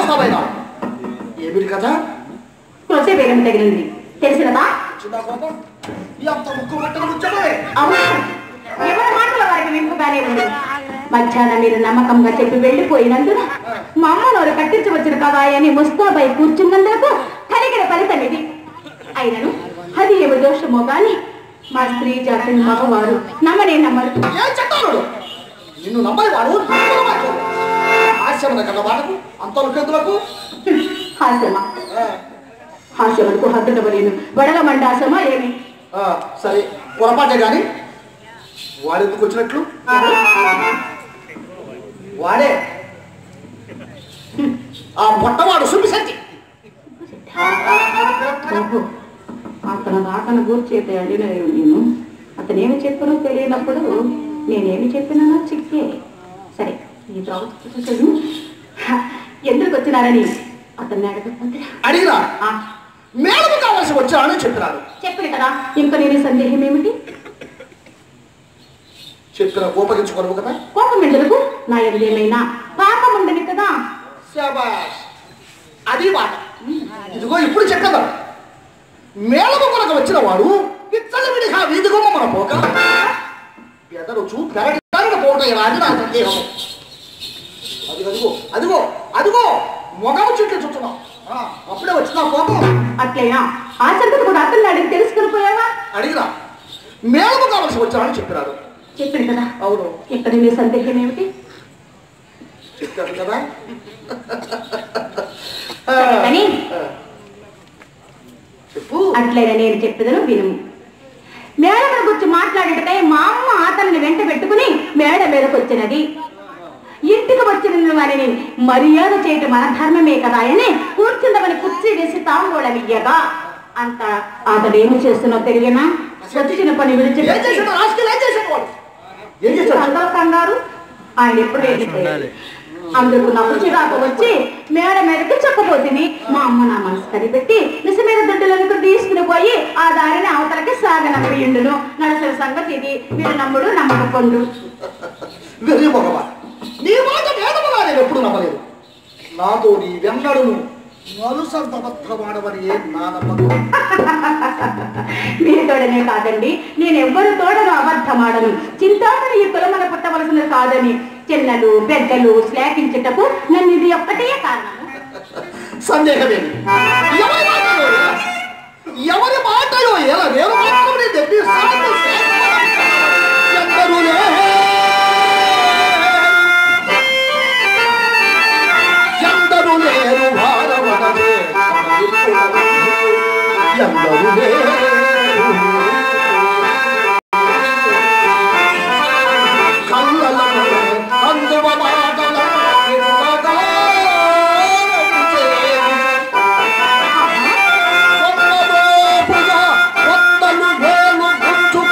ముస్తాబైనా ఏమిటి కదా తులసి బేగం తగిలింది తెలిసినదా చిన్న కోపం ఎంత ముక్కు పట్టణ ముచ్చమే అవును ఎవరి మాటల వారికి వింపుగానే ఉంది మధ్యాహ్నం మీరు నమ్మకంగా చెప్పి వెళ్ళిపోయినందున మా అమ్మ నోరు కట్టించవచ్చును కదా అని ముస్తాబై కూర్చున్నందుకు కలిగిన ఫలితం ఇది అయినను అది ఏమి దోషమో గాని మా స్త్రీ జాతిని మగవారు నమ్మనే నమ్మరు ఏం చెప్తాడు నిన్ను నమ్మాయి వాడు ఆశ్రమన కన్న వాడకు అంతలకెందులకు హాస్యమా హాస్యములకు హద్దుడవలేను వడల మండాసమా ఏమి సరే పొరపాటే గాని వాడెందుకు వచ్చినట్లు వాడే ఆ మొట్టవాడు సుబ్బిశెట్టి ఓహో, అతను రాకను గూర్చేత అడిగిన నేను అతనేమి చెప్పనో తెలియనప్పుడు నేనేమి చెప్పినానో చిక్కే సరే ఈ ప్రవర్తన ఎందుకు వచ్చినారని అతన్ని అడగకపోతే అడిగినా ఆ, మేడము కావాల్సి వచ్చానని చెప్పినాడు చెప్పిన కదా ఇంకా నేను సందేహం ఏమిటి చెప్పిన కోపగించుకోను కదా కోపం ఎందుకు నా ఏమైనా పాపం ఉండని కదా శబాష్ అది మాట ఇదిగో ఇప్పుడు చెప్పదా మేళము కొనక వచ్చిన వాడు విచ్చలు విడిగా వీధి గుమ్మ మన పోక ఎదరొచ్చు పెరటి పోవటం ఇలా అని నా సందేహము అది అదిగో అదిగో అదిగో మొగము చుట్టూ చుట్టున్నాం ఆ, అప్పుడే వచ్చిన కోపం అట్లయినా ఆ సంగతి కూడా అతన్ని అడిగి తెలుసుకుని పోయావా అడిగినా మేళము కావాల్సి వచ్చానని చెప్పినాడు చెప్పిన కదా అవును ఇక్కడ నీ సందేహం ఏమిటి చెప్పాడు కదా సరే కానీ ఆ. చెప్పు అట్లయినా నేను చెప్పేదను విను మేడ గురించి మాట్లాడటకై మా అమ్మ అతన్ని వెంట పెట్టుకుని మేడ మీదకి వచ్చినది ఇంటికి వచ్చిన వారిని మర్యాద చేయటం మన ధర్మమే కదా అని కూర్చుందమని కుర్చీ వేసి తాంబూలం ఇయ్యగా అంత అతడు ఏమి చేస్తున్నో తెలియనా వచ్చిన పని ఏం విడిచి చేశాడు రాజకీయాలు ఏం చేశాడు వాడు ఏం చేశాడు అందరూ కంగారు ఆయన ఎప్పుడు వెళ్ళిపోయారు అందుకు నాకు చిరాకు వచ్చి మేడ మీదకి చక్కపోతుంది మా అమ్మ నా మనసు కనిపెట్టి నిజమైన దుడ్డులకు తీసుకుని పోయి ఆ దారిని అవతలకి సాగనపోయిండును నడసిన సంగతి ఇది మీరు నమ్ముడు నమ్మకపోండు వెర్రి మగవా నీ మాట వేదముగా నేను ఎప్పుడు నమ్మలేదు నాతో నీ వెన్నడును నలుసంతబద్ధమాడవని నా నమ్మకం మీతోడనే కాదండి నేను ఎవ్వరు తోడను అబద్ధమాడను చింతామణి ఈ కులమన పుట్టవలసినది కాదని చిన్నలు పెద్దలు శ్లాఘించుటకు నన్ను ఇది ఒక్కటే కారణము సందేహమేమి ఎవరి మాటలో ఎలా? ఎవరి మాటలో ఎలా నేను మాత్రం నీ దగ్గర సాటి ఎందరూ లేరు. ఎందరూ లేరు భారవడమే ఎందరూ లేరు కళ్ళలో అందువ మాటల ఇరువగా వందలోపుగా వందలు వేలు గుంజుకు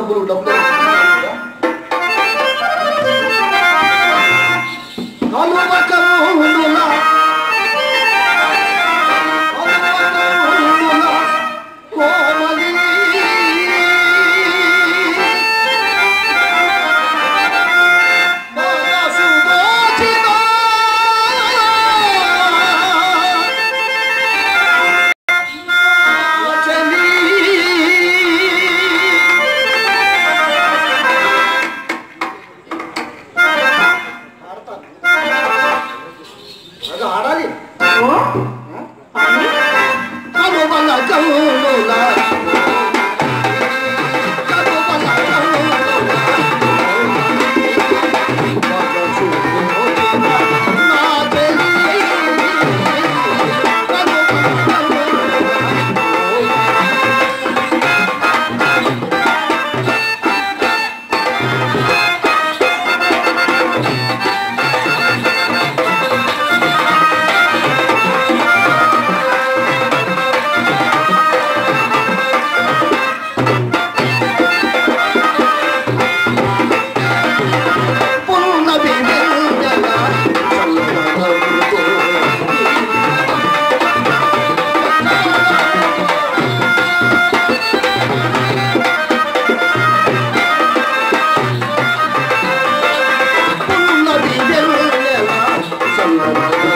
డబ్బులు డబ్బులు కలువ కవులుల కలువ కవులుల కోమలి మనసు దోచిన ఆడాలి ఓ పాడండి కనుమల కవులుల కనుమల కవులుల మనసు దోచిన నా చెలి కనుమల కవులుల పున్నమి వెన్నెల చల్లనవ్వుతో పున్నమి వెన్నెల చల్లనవ్వుతో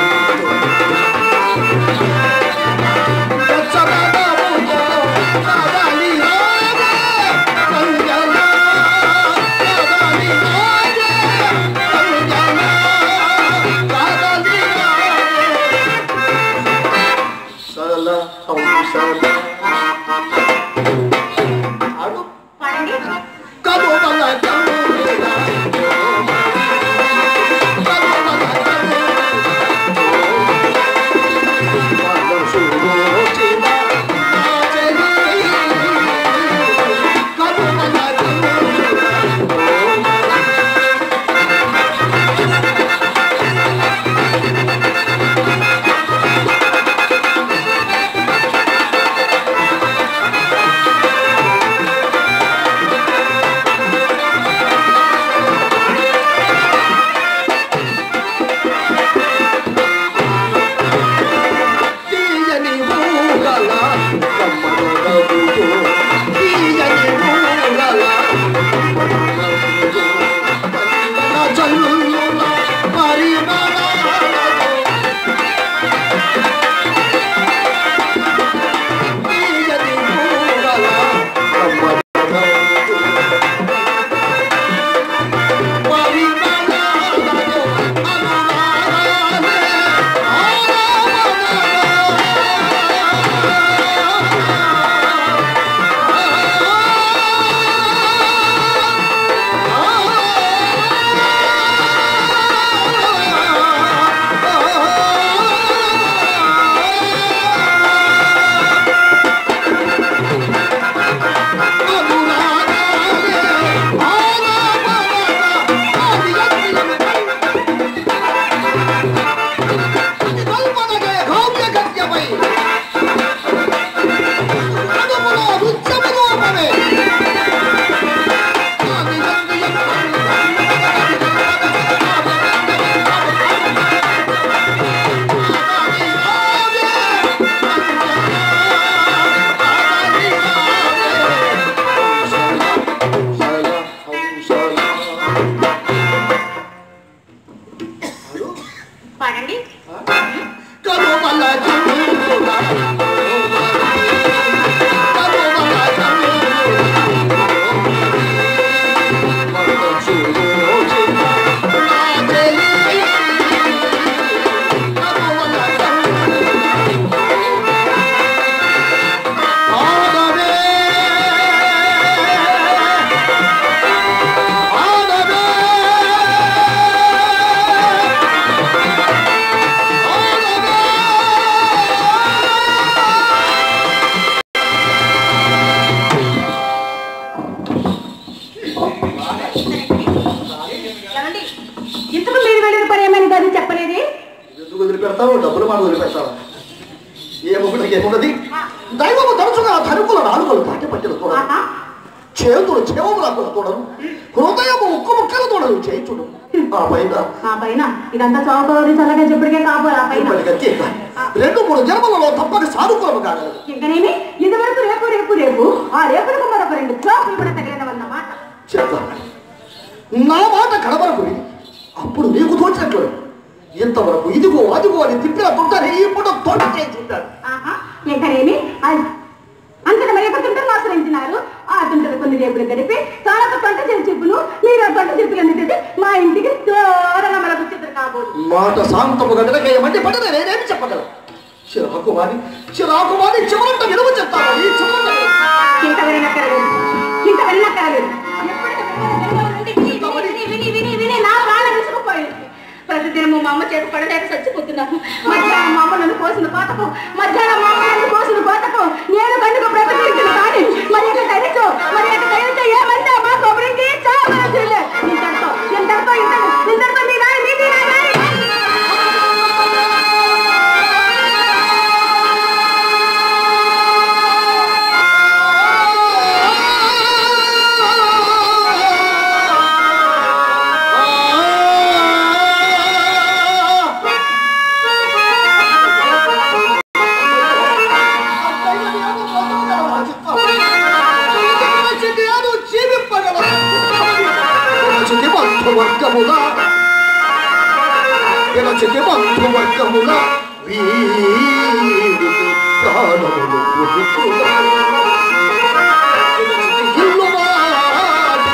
వెచ్చదనముతో కదలి రాగే కంజన కదలి రాగే కంజన కదలి రాగే సరళ హంసల అడు పాడండి కనుమల కనుమల కనుమల మనసు దోచిన నా చెలి కనుమల కనుమల తీయని ఊగల కమ్మల నవ్వుతో తీయని ఊగల నా చల్లుల పరిమళాలతో తీయని ఊగల కమ్మల నవ్వుతో పరిమళాలతో అనురాగాలే కల్పనగే గౌమ్య గత్యమై కడుపులో రుచ్చమలోపమే పాడండి కనుమల కనుమల కనుమల కనుమల మనసు దోచిన నా చెలి కనుమల కనుమల ఆడవే ఆడవే ఏమండి ఇంతకు మీరు వెళ్ళిన పని ఏమైనా కాదు చెప్పలేదే ఎందుకు వదిలిపెడతావు డబ్బులు మాట వదిలిపెడతావా ఏ మొగుడికి ఏమున్నది దైవము తరచుగా ధనుకుల నాలుకలు తాటి పట్టిన చూడాలి ఆహా చేతులు చెవులకు తోడరు హృదయము ఉక్కు ముక్కలు తోడరు చేయుచుడు ఆ పైన ఆ పైన ఇదంతా చౌకవరి చల్లగా చెప్పుడికే కాబోలు ఆ పైన ఇప్పటికే తీర్థ. రెండు మూడు జన్మలలో తప్పక సానుకూలము కాగలదు ఇంకనేమి ఇదివరకు రేపు రేపు రేపు ఆ రేపులకు మరొక రెండు చోపులు కూడా తగిలినవన్నమాట చెప్తా నా మాట కడవరకు విని అప్పుడు నీకు తోచినట్లు ఇంతవరకు ఇదిగో అదిగో అని తిప్పిన తొట్టని ఇప్పుడు తొట్ట చేసి ఉంటాడు ఆహా ఇంకనేమి అంతట మరి ఒక తుంటను ఆశ్రయించినారు ఆ తుంటలు కొన్ని రేపులు గడిపి తానొక పంట చేసి చెప్పులు మీరు ఆ పంట చెప్పులు తెచ్చి మా ఇంటికి దూరంగా మనకు చిత్ర కాబోదు మాట శాంతము గడలకేయమంటే పడిన నేనేమి చెప్పగలను చిరాకు వాడి చిరాకు వాడి చివరంట విలువ చెప్తాను చివరంట ఇంత వినక్కరలేదు ఇంత వినక్కరలేదు ఎప్పటికీ విని, విని, విని, విని, విని నా ప్రాణం విసుకుపోయింది ప్రతిదినము మా అమ్మ చేతి పడలేక చచ్చిపోతున్నాను మధ్యాహ్నం మా అమ్మ నన్ను కోసిన కోతకు మధ్యాహ్నం మా అమ్మ నన్ను కోసిన కోతకు నేను కండుకు బ్రతికించిన కానీ మరి ఎక్కడ తెలుసు మరి ఎక్కడ తెలిస్తే ఏమంటే మా కొబ్బరికి చాలా ఇంతటితో ఇంతటితో ఇంత ఇంతటితో మీ నాయన మీ నాయన వర్గముగా ఎనచితి బంధువర్గముగా వీరికి ప్రాణములు ఉరుకుగా. ఎనచితి ఇల్లువాడి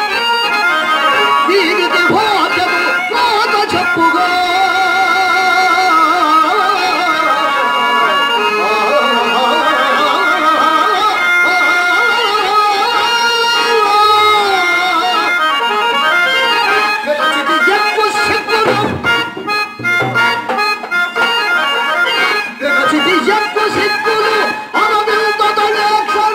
వీరికి భాగ్యము రాత చెప్పుగా ఎనచితి ఎక్కువ సిగ్గును ఎనచితి ఎక్కువ సిగ్గులు అనవింత లక్షణ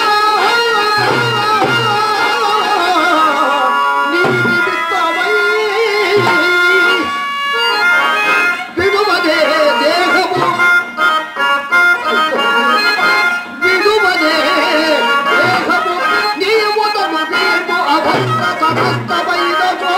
నీ నిమిత్తమై విడువదే దేహము విడువదే దేహము నీ ఉదము మేము అభద్ర సమస్తమైన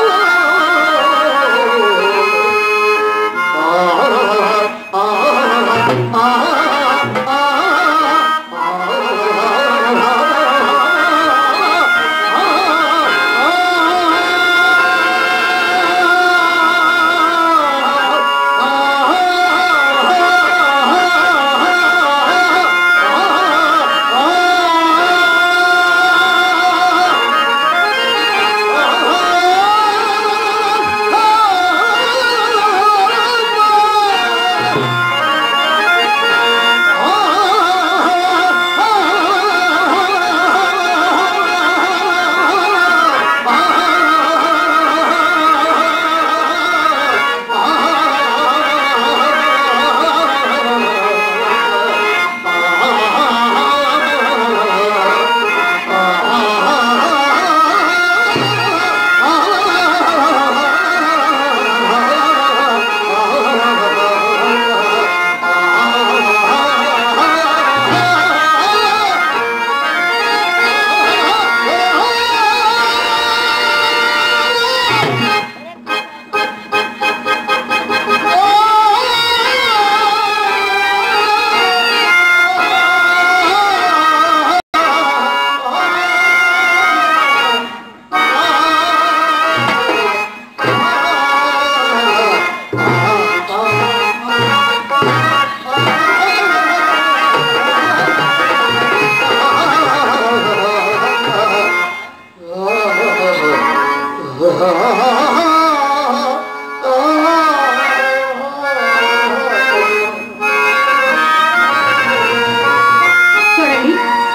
చూడండి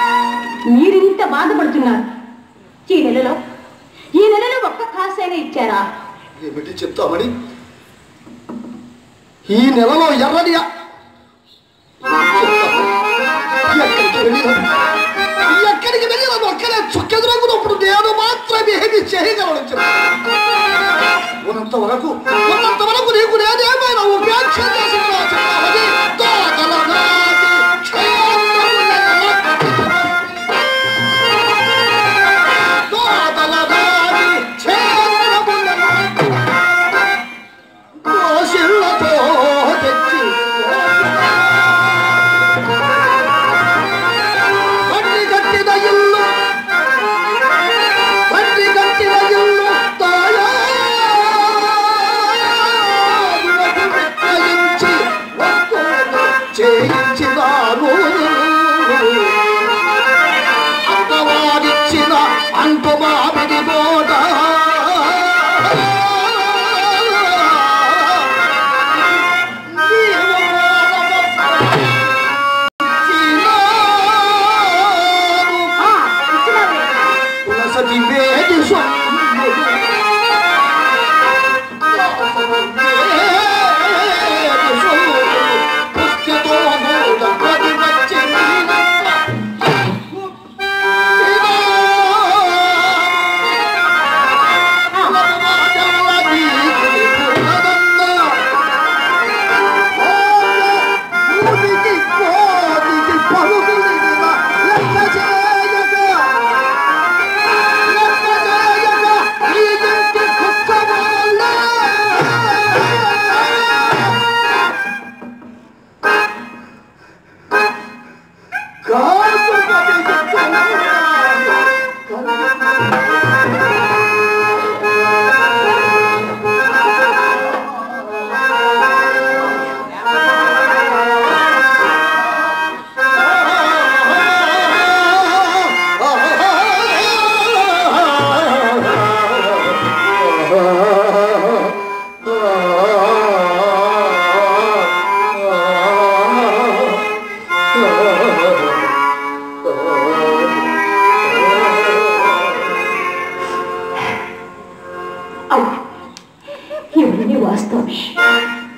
మీరింత బాధపడుతున్నారు ఈ నెలలో ఈ నెలలో ఒక్క కాసైనా ఇచ్చారా ఏమిటి చెప్తామని ఈ నెలలో ఎర్రనియా ఎక్కడికి వెళ్ళినాను ఎక్కడికి వెళ్ళినాను అక్కడే చుక్కెదురగునప్పుడు నేను మాత్రమే ఏమి చేయగలను చెప్పు. ఉన్నంత వరకు ఉన్నంత వరకు నీకు నేనేమైనా ఉపేక్ష చేసినా చెప్పాలని తోకలనాటి క్షేత్రములెల్ల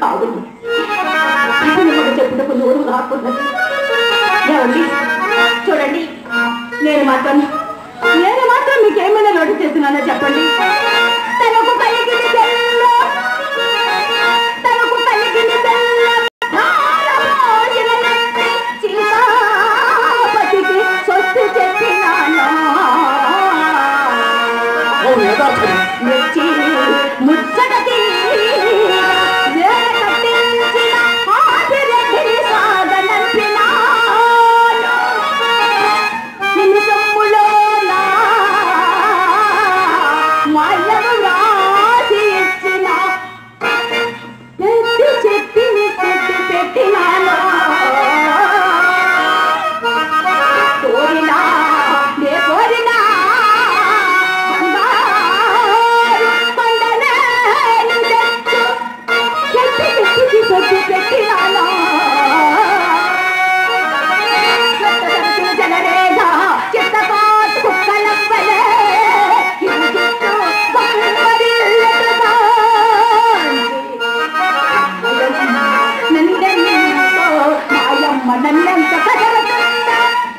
అవును అతను ఒక చెప్పుటకు నోరు రాకున్నది ఏమండి చూడండి నేను మాత్రం నేను మాత్రం మీకేమైనా లోటు చేస్తున్నానో చెప్పండి తనకు కలిగిన తెల్ల తనకు కలిగిన తెల్ల ధారమోయనట్టి సీతాపతికి సొత్తు చెప్పినానా అవును యథార్థమే మెచ్చి ముచ్చట తీర వేర కట్టించిన ఆదిరెడ్డిని సాగనంపినాడు. నిమిషములోన మాయము రాసి ఇచ్చిన పెట్టి చెప్పి పెట్టి పెట్టినాను కోరినా నే కోరినా బంగారు కొండనేను తెచ్చు పెట్టి పెట్టి పెట్టి పెట్టినాను చెత్తదరిచిన జనరేగ చిత్తపాటు కుక్కలవ్వలే ఇరు చుట్టూ బొమ్మరిల్లెదుగా నందనితో మాయమ్మ నన్నంత కదలతుందా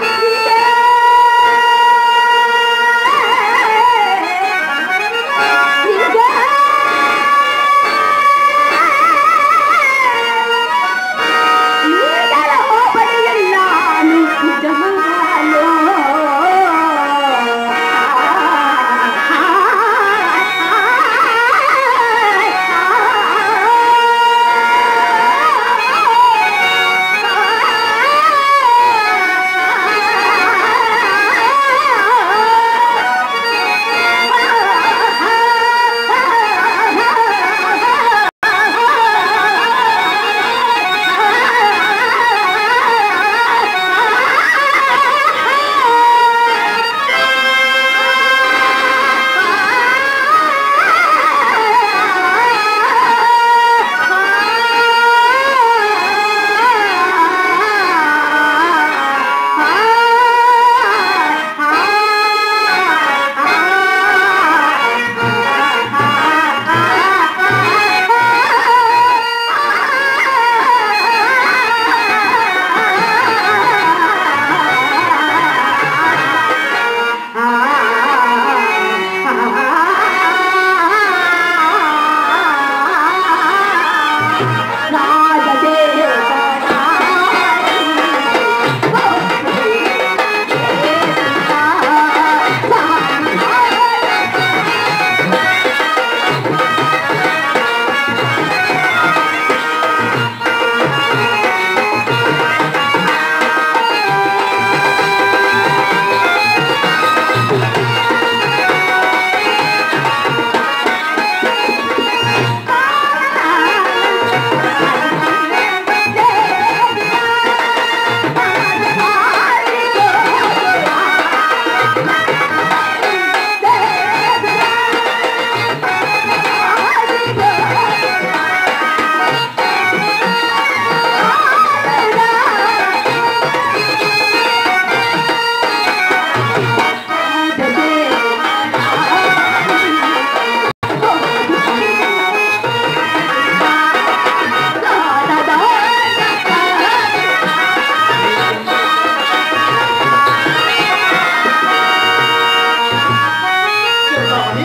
చెప్తామని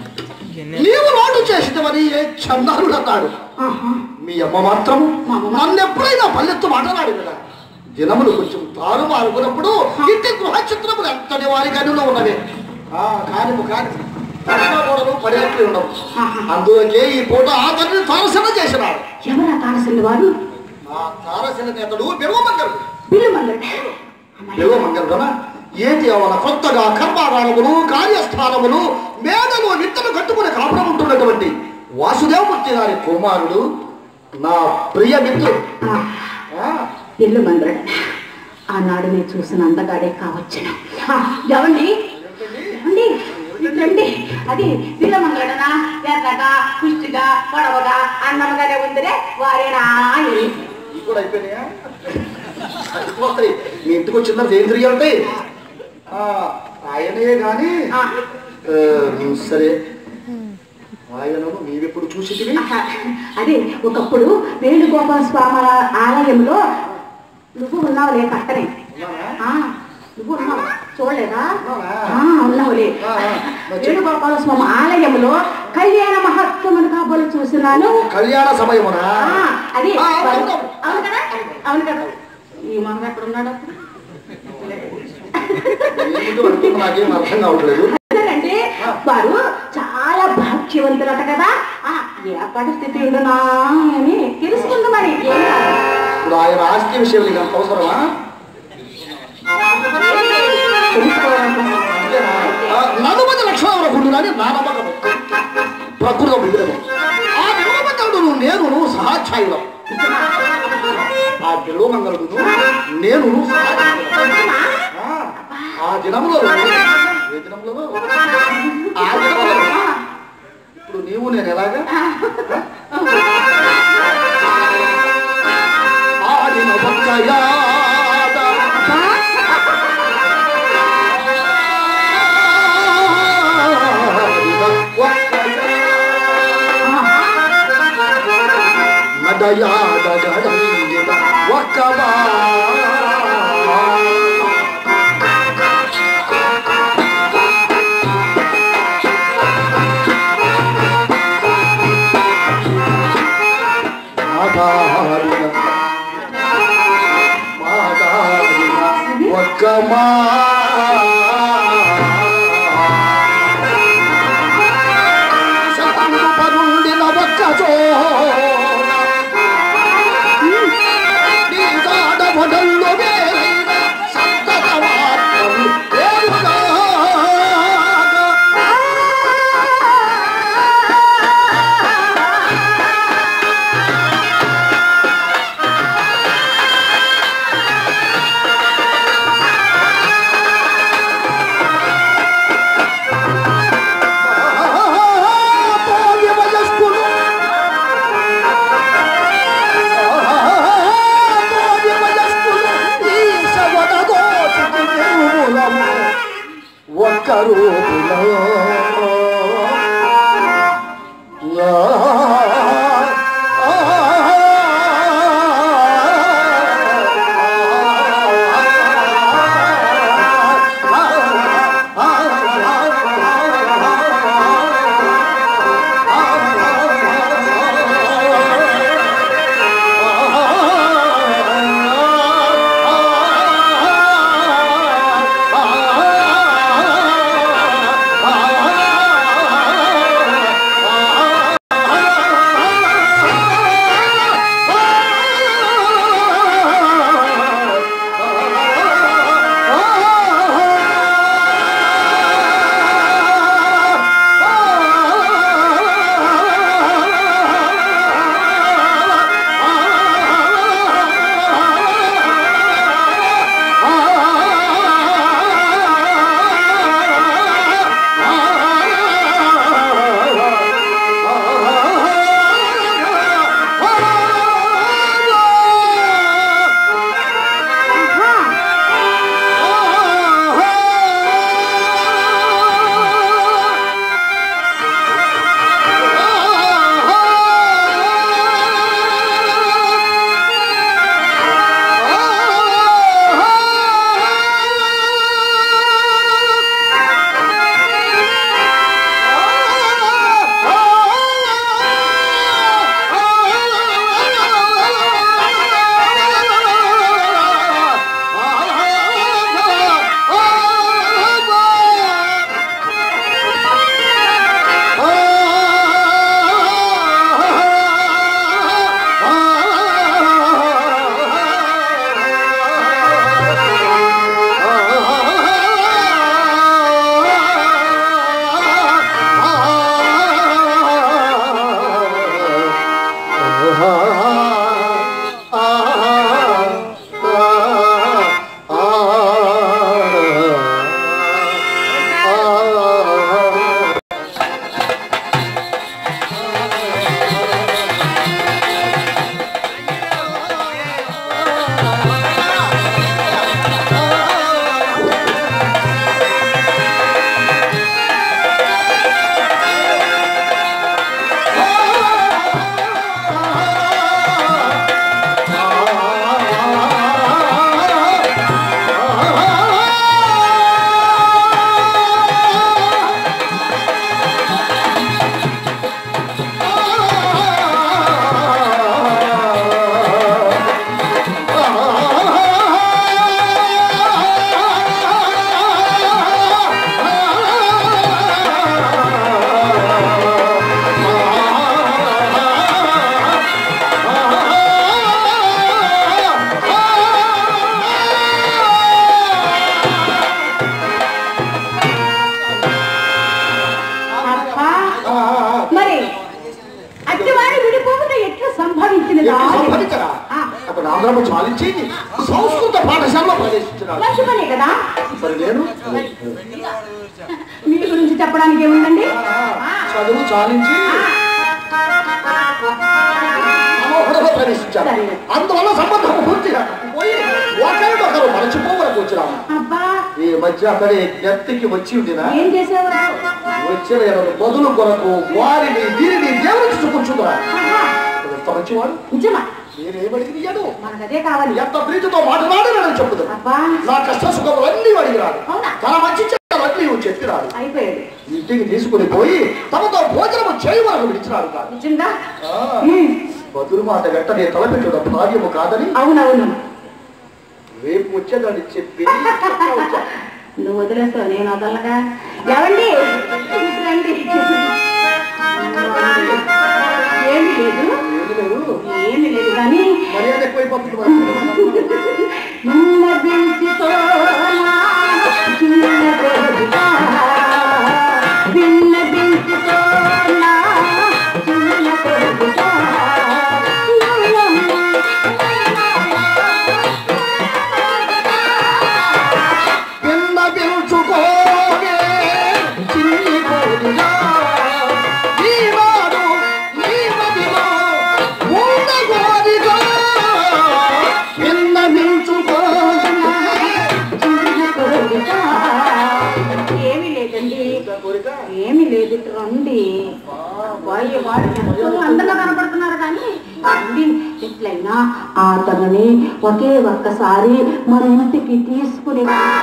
నీవు లోటు చేసినవని ఏ చందాలు అన్నాడు మీ అమ్మ మాత్రం నన్ను ఎప్పుడైనా పల్లెత్తు మాట్లాడాడు కదా దినములు కొంచెం తారు మారుకున్నప్పుడు ఇంటి గృహ చిత్రములు ఎంతటి వారి గనులో ఉన్నవే ఆ కానిపు కాని పడవలు పడేట్లు ఉండవు అందుకే ఈ పూట అతన్ని తారసన చేసినాడు ఎవరా తారసల్లి వారు ఆ తారసన నేతడు బెరవమంగడు బిల్లుమల్లడు బెరవమంగడున ఏది అవన కొత్తగా కర్మాగారములు కార్యస్థానములు మేడలు నిత్తలు కట్టుకుని కాపురం ఉంటున్నటువంటి వాసుదేవమూర్తి గారి కుమారుడు నా ప్రియ మిత్రుడు ఆ, ఇల్లు మందడు ఆనాడు నేను చూసిన అందగాడే కావచ్చును ఆ, ఎవండి ఎవండి రండి అది పిల్లమంగళనా ఎర్రగా పుష్టిగా పొడవగా అన్నమగానే ఉందిరే వారేనా అని. ఇవి కూడా అయిపోయినాయా అయిపోతాయి మీ ఇంటికి వచ్చిన ఏంద్రియ అంటే ఆయనే గాని ఆ, ఆ, సరే ఆయనను నీవెప్పుడు చూసిటివి ఆహా, అదే ఒకప్పుడు వేణుగోపాల స్వామి ఆలయంలో నువ్వు ఉన్నావులే పక్కనే ఉన్నానా? ఆ, నువ్వు ఉన్నావు చూడలేదా ఉన్నానా? ఆ, ఉన్నావులే ఆ, ఆ, మరి చెప్పు. వేణుగోపాల స్వామి ఆలయంలో కళ్యాణ మహత్వమును కాబోలు చూస్తున్నాను కళ్యాణ సమయమునా ఆ, అదే ఆ, అవును, అవును. అవును కదా అవును కదా ఈ మొహం ఎక్కడ ఉన్నాడు ఎందుకు అనుకుంటున్నా నాకేం అర్థం కావట్లేదు అదేనండి వారు చాలా భాగ్యవంతులట కదా ఆ, ఏ పరిస్థితి ఉండునా అని తెలుసుకుందామని ఏం కాదు. ఇప్పుడు ఆయన ఆస్తి విషయం నీకు అంత అవసరమా తెలుసుకోవడం కోసం. అంతేనా? ఆ, నలుమతి లక్షణముల గుండునని నా నమ్మకము ప్రకృతం విగ్రహం ఆ విలోమంగళుడును నేను సహాధ్యాయులం ఆ విలోమంగళుడును నేను సహాధ్యాయులం ఆ, ఆ దినములో ఏ దినములో ఆ దినములో ఇప్పుడు నీవు నేను ఎలాగా ఆడిన ఒక్క యాద ఆడిన ఒక్క నడయాడ గడంగిన ఒక్క బా మాదారిన మాదారిన ఒక్క మా శతంగు పరుండిన ఒక్క చోన నీ జాడ మొదల్లో వేరైన సంతత మాత్రం ఏరుగాక. ఆ ఎట్టి సంపాదించరా ఆ. అతను ఆంధ్రము చాలించి సంస్కృత పాఠశాలలో ప్రవేశించినాడు మంచి పనే కదా మరి నేను మీ గురించి చెప్పడానికి ఏముందండి ఆ, చదువు చాలించి మనోహరంలో ప్రవేశించారు సరే. అందువల్ల సంబంధం పూర్తిగా పోయి ఒకరినొకరు మరచిపోవరకు వచ్చినాము అబ్బా ఈ మధ్య అతడి జ్ఞప్తికి వచ్చి ఉండినా ఏం చేసావు వచ్చిన ఎడల బదులు కొరకు వారిని దీనిని దేవుడికి చూపుచుందా ఆహా, ఎంత మంచివాడు నిజమా నేనేమడిగినాడు మనకు అదే కావాలి ఎంత ప్రీతితో మాట్లాడాలని చెప్పుదు అబ్బా నా కష్ట సుఖములన్నీ అడిగినాడు అవునా? తన మంచి చెడ్డలన్నీ చెప్పినాడు అయిపోయాడు ఇంటికి తీసుకుని పోయి తమతో భోజనము చేయవరకు విడిచినాడు కాదు నిజంగా ఆ, ఉమ్, బదులు మాట వెంటనే తలపెట్టుట భాగ్యము కాదని అవునవును రేపు వచ్చేదాన్ని చెప్పి వచ్చా. నువ్వు వదిలేస్తావు నేను వదలగా ఎవండి రండి ఏమి లేదు ఏమీ లేదు. ఏమి లేదు కానీ మర్యాద ఎక్కువైపోతుంది మరి. నిన్న పెంచుకోనా చిన్న కొడుకా నిన్న పెంచుకోనా చిన్న కొడుకా పిల్ల పిలుచుకోనే చిన్ని కోడిగా ఈనాడు నీ మదిలో ఉన్న కోరిక పిల్ల పిలుచుకోనే చిన్న కొడుకా ఏమీ లేదండి కోరిక ఏమీ లేదు రండి అబ్బాయి వాడు ఎంతో అందంగా కనపడుతున్నారు కానీ రండి ఎట్లయినా అతనిని ఒకే ఒక్కసారి మన ఇంటికి తీసుకుని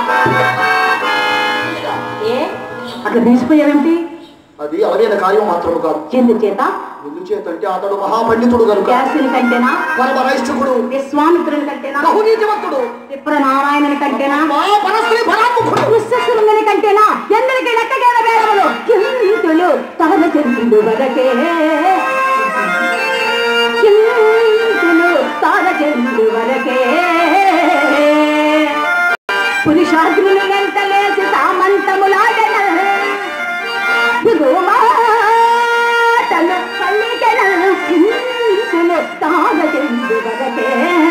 ఏ అట్లా తీసిపోయావేంటి అది అలవైన కార్యం మాత్రము కాదు ఎందుచేత ఎందుచేతంటే అతడు మహాపండితుడు కనుక వ్యాసుని కంటేనా పరమరైష్ఠకుడు విశ్వామిత్రుని కంటేనా బహునీతివంతుడు విప్రనారాయణుని కంటేనా మా పరస్త్రీ ఫలాముఖుడు విశ్వసురుని కంటేనా ఎందరికి లెక్కగల వేదములు చింతులు తగద చెందు వరకే చింతులు తాగ చెందు వరకే పురుషాగ్రులు వెంటలేసి సామంతములాగన మాటలు పలికెన చింతులు తాగ చెందు వరకే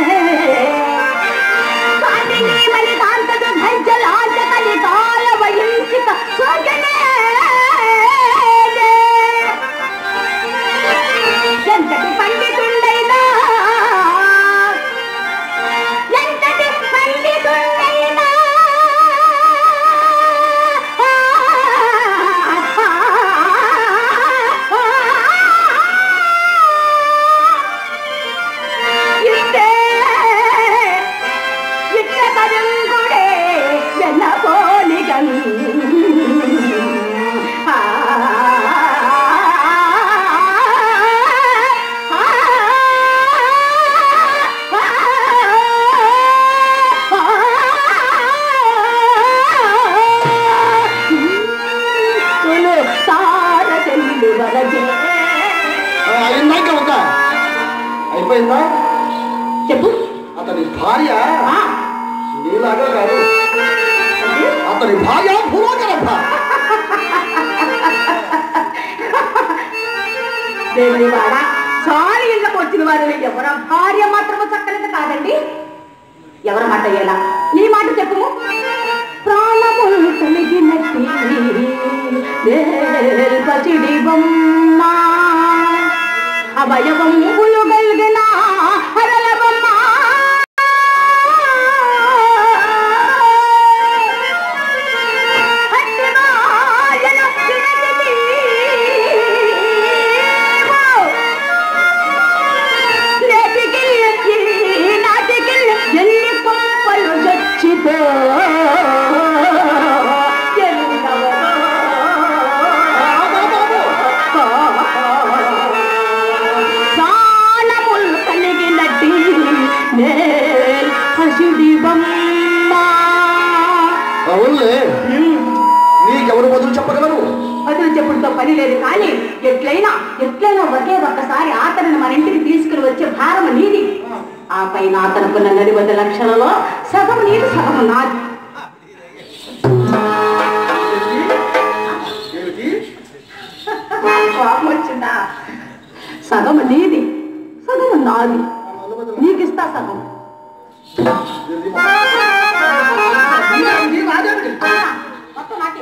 కాటిని మలి కాంతదు భంచలాంత కలి కాల వయించిక సోజనే ఎంతటి పండితుండైనా ఎంతటి పండితుండైనా ఇట్టే ఇట్ట కరుంగుడే వెన్నపోలిగన్ ఆ తార చెల్లు వరకే ఆ, అయిందాక ఉందా అయిపోయిందా చెప్పు అతని భార్య ఆ, నీలాగా కాదు అంటే అతని భార్య భూలోకరమ్మ దేవుడి వాడ చాలు ఇళ్ళకి వచ్చిన వారు ఎవర భార్య మాత్రము చక్కనిది కాదండి ఎవరి మాట ఎలా నీ మాట చెప్పుము ప్రాణములు కలిగినట్టి పచిడి బొమ్మ అభయవంబులు కలిగిన హరల బొమ్మ అట్టివాయన చిరతికి నేటికి ఈ నాటికి ఎన్ని పంపలు చచ్చితో ప్రాణములు కలిగినట్టి మేల్ హసిడి బొమ్మ అవునులే నీకెవరు బదులు చెప్పగలరు వదిలి చెప్పుడుతో పని లేదు కానీ ఎట్లయినా ఎట్లయినా ఒకే ఒక్కసారి ఆతనని మన ఇంటికి తీసుకుని వచ్చే భారం నీది ఆ పైన అతనుకున్న నడివద్ద లక్షలలో సగం నీది సగం నాది ఏమిటి కోపం వచ్చిందా సగం నీది సగం నాది నీకు ఇస్తా సగం నీ రాజేమిటి మొత్తం నాకే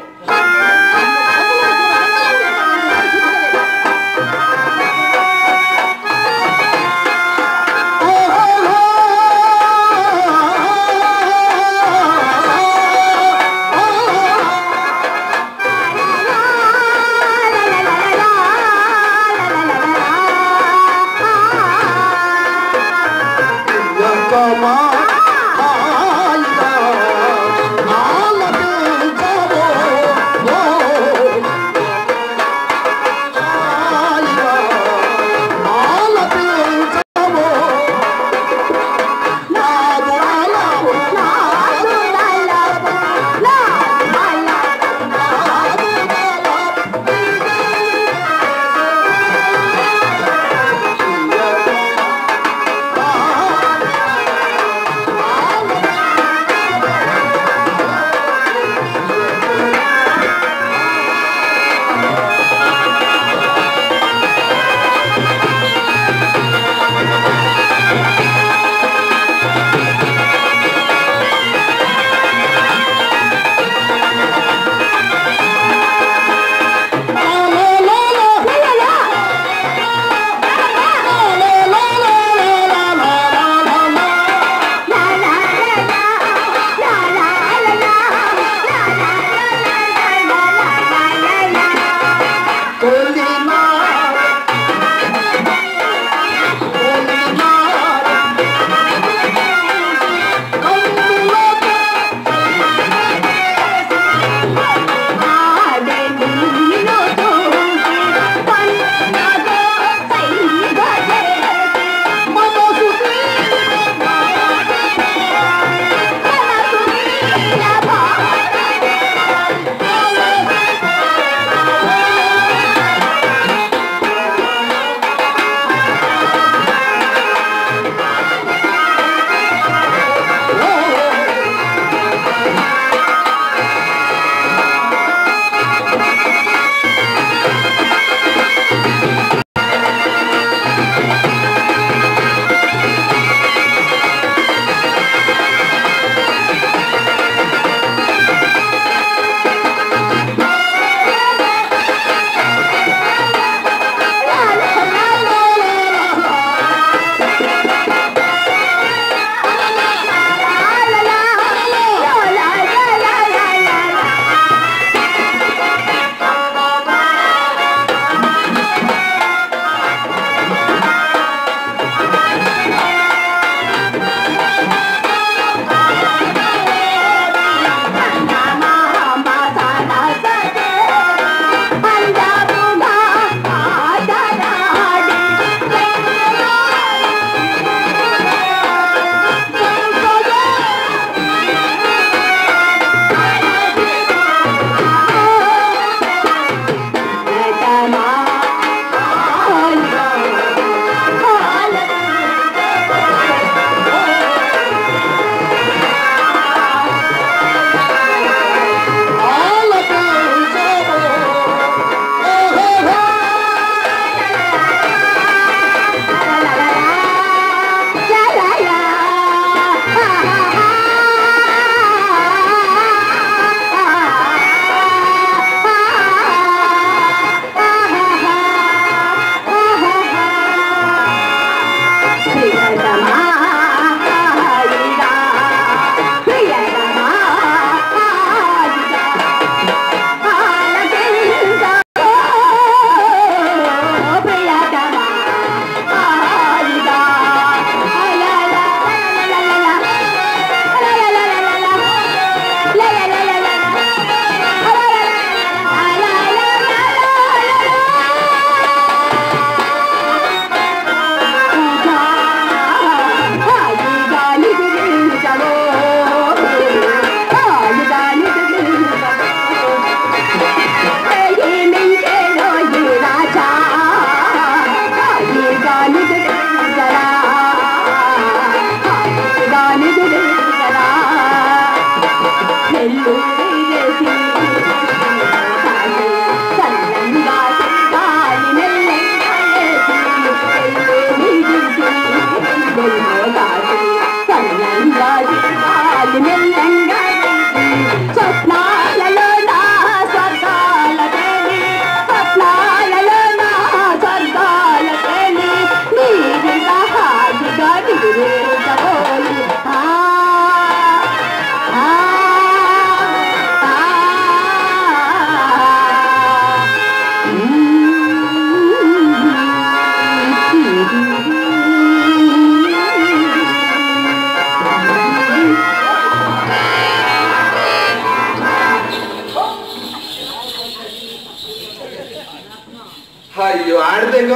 ఆ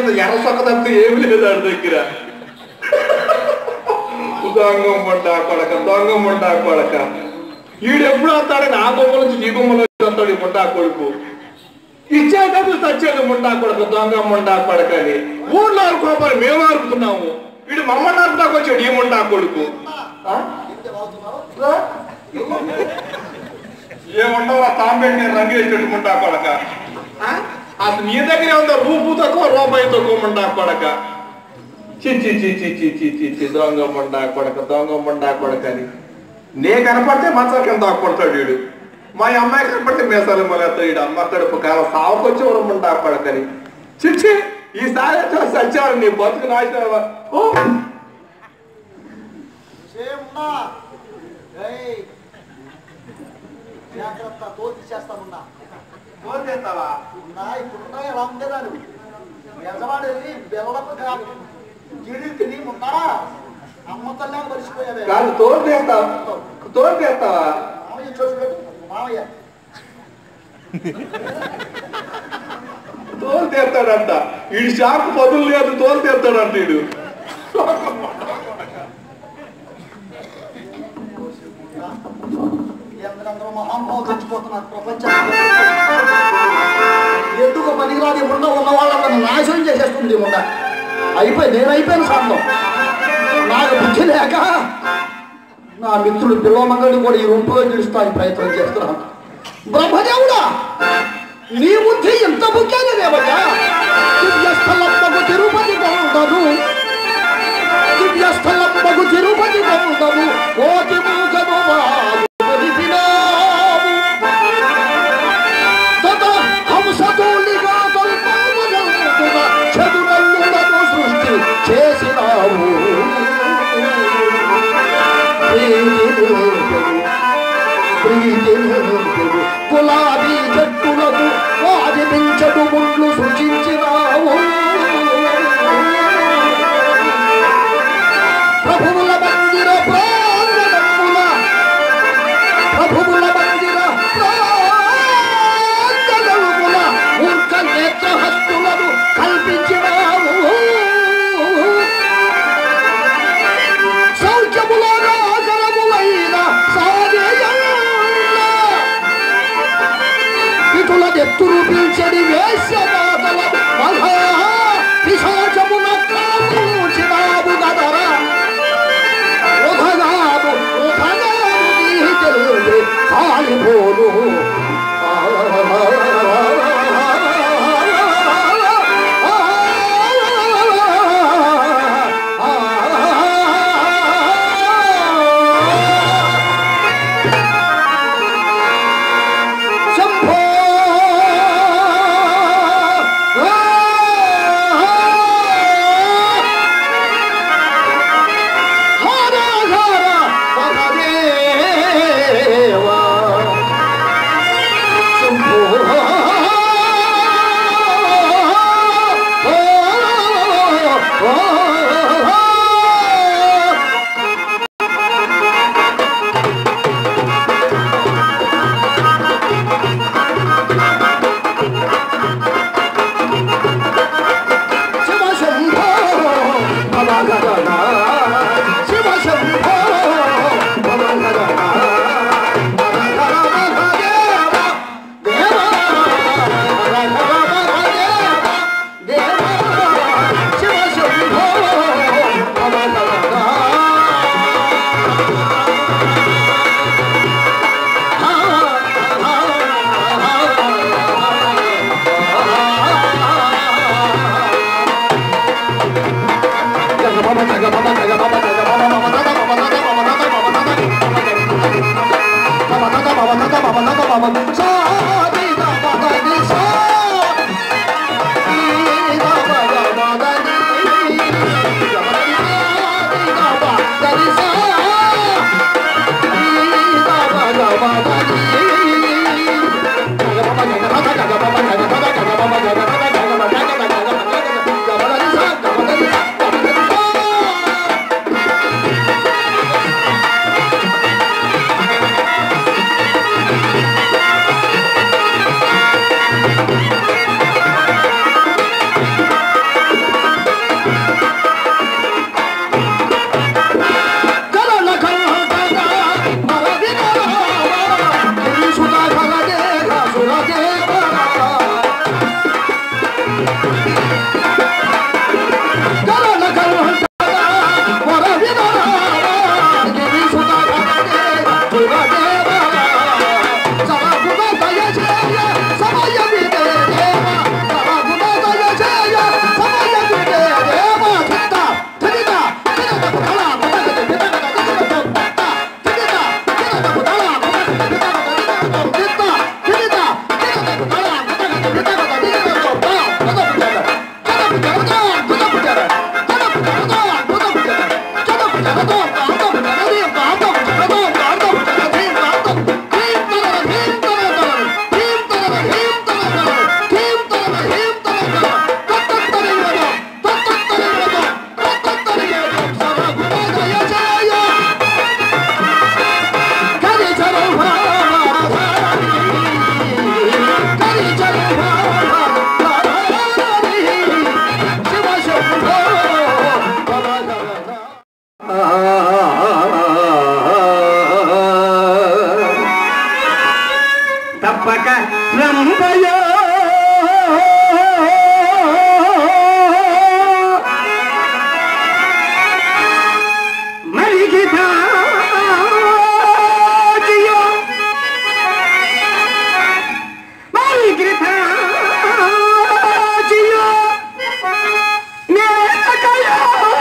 కింద ఎర్ర సొక్క తప్పితే ఏమి లేదు ఆడి దగ్గర దొంగ ముండా కొడక దొంగ ముండా కొడక ఈడు ఎప్పుడు వస్తాడని ఆ బొమ్మల నుంచి ఈ బొమ్మల నుంచి వస్తాడు ఈ ముండా కొడుకు ఇచ్చేటప్పుడు చచ్చేది ముండా కొడక దొంగ ముండా కొడక అని ఊళ్ళో కోపాలు మేము అరుపుతున్నాము వీడు మమ్మల్ని అరుపుతాకు వచ్చాడు ఈ ముండా కొడుకు ఆ? రా. ఏముండవు ఆ తాంబేటి నేను రంగు వేసేట్టు ముండా కొడక ఆ? అసలు నీ దగ్గరే ఉందా రూపు తక్కువ రూపాయి తక్కువ ముండా కొడక చి చి చి చి చి చి చి చి దొంగ ముండా కొడక దొంగ ముండా కొడక అని నే కనపడితే మంచం కింద దాక్కొడతాడు వీడు మా అమ్మాయి కనపడితే మేసాలు మొగేస్తాడు వీడు అమ్మ కడుపు కాల సావుకొచ్చి ఒక ముండా కొడకని చిచ్చి ఈసారి వచ్చి సచ్చారు నీ బతుకు నాశనం ఓ సేమున్నా ఏయ్ జాగ్రత్త తోలు తీసేస్తానున్నా ఫోన్ చేస్తావా ఉన్నా ఇప్పుడున్నా ఎలా ఉండేదాను యజమాని వెళ్ళి బెల్లపు కాదు గిడి తిని ఉన్నా అమ్మ తల్లి మరిచిపోయావే కాదు తోడు చేస్తావా తోడు చేస్తావా మామయ్య చూసి మామయ్య తోలు తీస్తాడంట వీడి షాకు పదులు లేదు తోలు తీస్తాడంట వీడు ఎందరందరూ మహానుభావులు చచ్చిపోతున్నారు ప్రపంచానికి ఎందుకు పనికిరాని ఉండ ఉన్న వాళ్ళందరూ నాశనం చేసేస్తుంది ఈ ఉండ అయిపోయి నేను అయిపోయాను సాంతం నాకు బుద్ధి లేక నా మిత్రుడు పిల్లమంగళి కూడా ఈ రూపులో గెలుస్తానికి ప్రయత్నం చేస్తున్నాను బ్రహ్మదేవుడా నీ బుద్ధి ఎంత బుద్ధేదేవయ్యా దివ్యస్థలమ్మకు తిరుపతి ఉండదు దివ్యస్థలమ్మకు తిరుపతి ఉండదు కోటి మూకము వారిపినాము తత హంసతోలిగా తల్పముగా చదునల్లులను సృష్టి చేసినావు గులాబీ చెట్టులకు వారి పెంచడు ముళ్ళు సృష్టించినావు ప్రభువుల మందిర ప్రాంగణముల ప్రభువుల మందిర ప్రాంగణముల మూర్ఖ నేత్రహస్తులను కల్పించినావు సౌఖ్యములోగా ఆదరములైన సాధేయల్ల ఇటుల నెత్తురు పీల్చడి వేశ్యమాతల మహా పిశాచమున కాముచినావు గదరా ఉదగాదు ఉదగాదు నీ తెలివి కాలిపోను శంభో హర హర మహదేవ శంభో శివ శంభో భవగణ శివ శంభో భవగణ శివ శంభో తప్పక రంభయో మరిగితాజియో మరిగితాజియో నేనకయో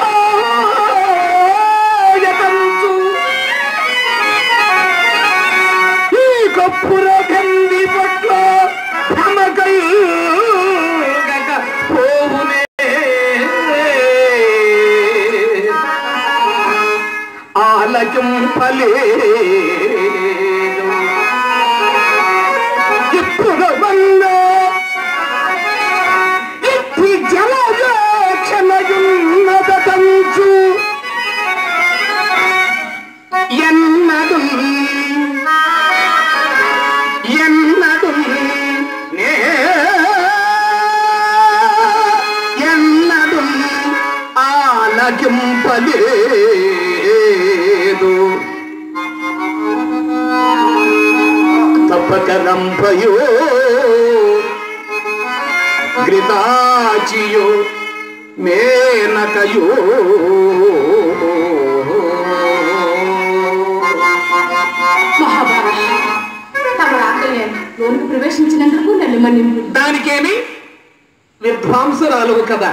యతంచు ఈ కప్పుర గంది పట్ల భ్రమకై గక పోవునే ఆలకం ఫలే ఇప్పుడు వల్ల ఇట్టి జలజక్షణయున్నదంచు ఎన్నడు ఎన్నడు నే ఎన్నడు ఆలకింపలేదు తప్పక రంపయో ఘృతాచియో మేనకయో మహాభారత తమ రాకలే లోనికి ప్రవేశించినందుకు నన్ను మన్నింపు దానికేమి విద్వాంసురాలు కదా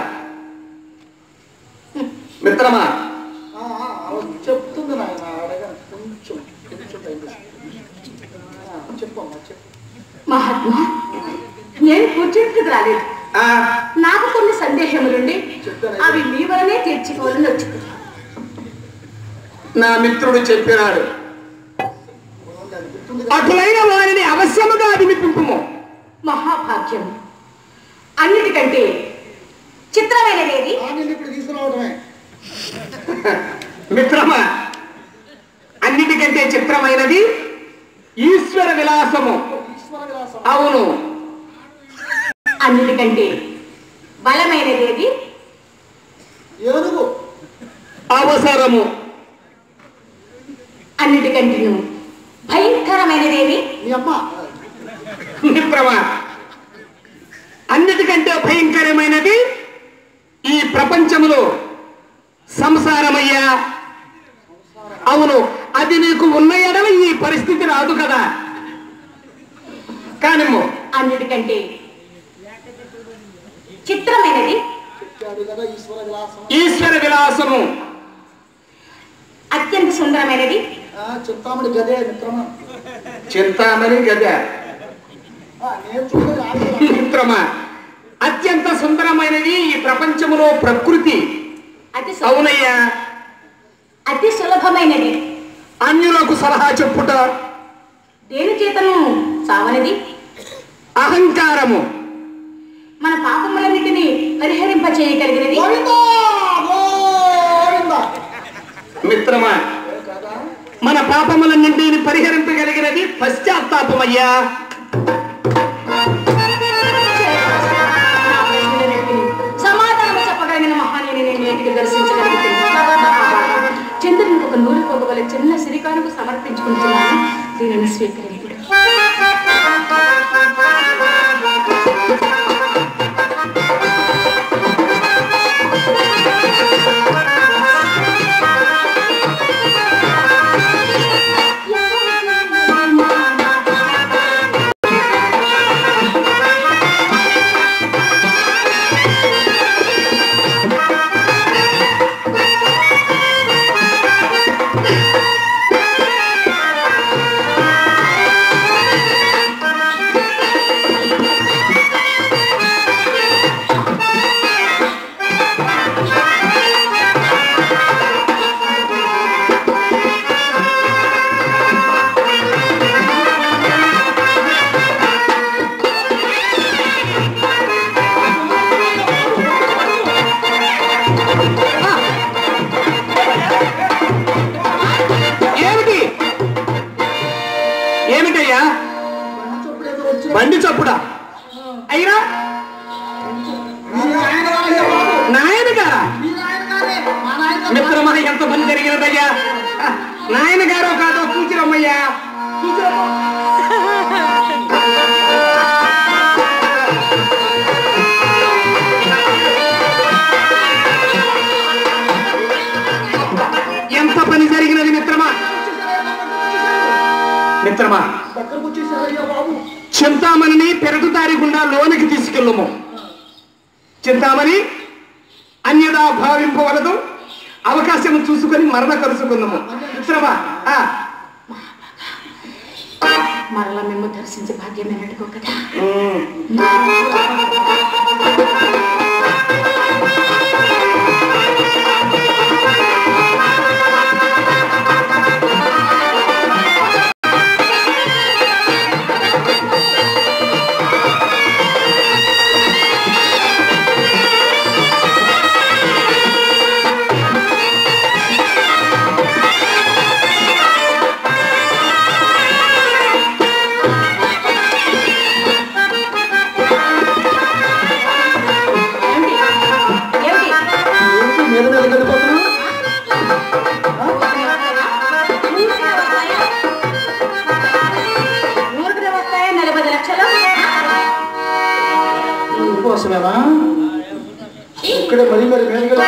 మిత్రమా ఆ, ఆ, అవును. చెప్తుంది నాయన అడగను కొంచెం కొంచెం టైం తీసుకో. ఆ, చెప్పమ్మా చెప్పు మహాత్మా నేను కూర్చుంటుకు రాలేదు ఆ, నాకు కొన్ని సందేహములుండి అవి మీ వలనే తీర్చుకోవాలని వచ్చుకున్నాను నా మిత్రుడు చెప్పినాడు బాగుంది, అది గుర్తుంది కదా? అటులైన వారిని అవశ్యముగా అదిమిపింపుము మహాభాగ్యం అన్నిటికంటే చిత్రమైనదేది ఆ, నేను ఇప్పుడు తీసుకురావడమే మిత్రమా అన్నిటికంటే చిత్రమైనది ఈశ్వర విలాసము ఈశ్వర విలాసం అవును అన్నిటికంటే బలమైనదేది ఏనుగు అవసరము అన్నిటికంటే భయంకరమైనదేది మీ అమ్మ మిత్రమా అన్నిటికంటే భయంకరమైనది ఈ ప్రపంచములో సంసారమయ్యా అవును అది నీకు ఉన్న ఎడల ఈ పరిస్థితి రాదు కదా కానిమ్ము అన్నిటికంటే చిత్రమైనది చెప్పాడు కదా ఈశ్వర విలాసం ఈశ్వర విలాసము అత్యంత సుందరమైనది ఆ, చెప్తామని గదే మిత్రమా చింతామణి గద ఆ, నేను చూడలేదు ఆడపిల్ల. మిత్రమా అత్యంత సుందరమైనది ఈ ప్రపంచములో ప్రకృతి అతి సు- అవునయ్యా అతి సులభమైనది అన్యులకు సలహా చెప్పుట దేని చేతను చావనిది అహంకారము మన పాపములన్నిటినీ పరిహరింప చేయగలిగినది గోవిందా, గోవిందా. మిత్రమా ఏ కాదా? మన పాపములన్నింటిని పరిహరింపగలిగినది పశ్చాత్తాపమయ్యా నా ప్రశ్నలన్నిటినీ సమాధానం చెప్పగలిగిన మహానీయుని నేను నేటికి దర్శించగలుగుతున్నాను చంద్రునికి ఒక నూనె పోగవల చిన్న సిరికానుకు సమర్పించుకుంటున్నాను దీనిని స్వీకరించుడు ఏమిటి ఏమిటయ్యా చెప్పుడు ఏదో వచ్చి- బండి చప్పుడా అయినా మీ ఆయన గారే బాబు. నాయన గారా మీ ఆయన గారే. మా నాయన గారు మిత్రమా మిత్రమా ఎంత పని జరిగినదయ్యా నాయన గారు కాదో కూచిరమ్మయ్యా కూచిరమ్మ ఎంత పని జరిగినది మిత్రమా మిత్రమా దగ్గరకు వచ్చేసారయ్యా బాబు చింతామణిని పెరటుదారి గుండా లోనికి తీసుకెళ్ళము చింతామణి అన్యదా భావింపవలదు అవకాశం చూసుకొని మరణ కలుసుకుందాము మిత్రమా ఆ, మరలా మేము దర్శించే భాగ్యం ఎన్నట్టుకో కదా ఏమిటి ఏమిటి ఏంటి మీద మీద వెళ్ళిపోతున్నా నూరుకునే వస్తాయా నలభై లక్షలు కోసమేనా ఇక్కడే మరీ మరి మీద వెళ్ళిపోతున్నా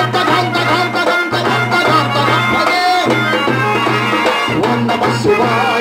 శివాయ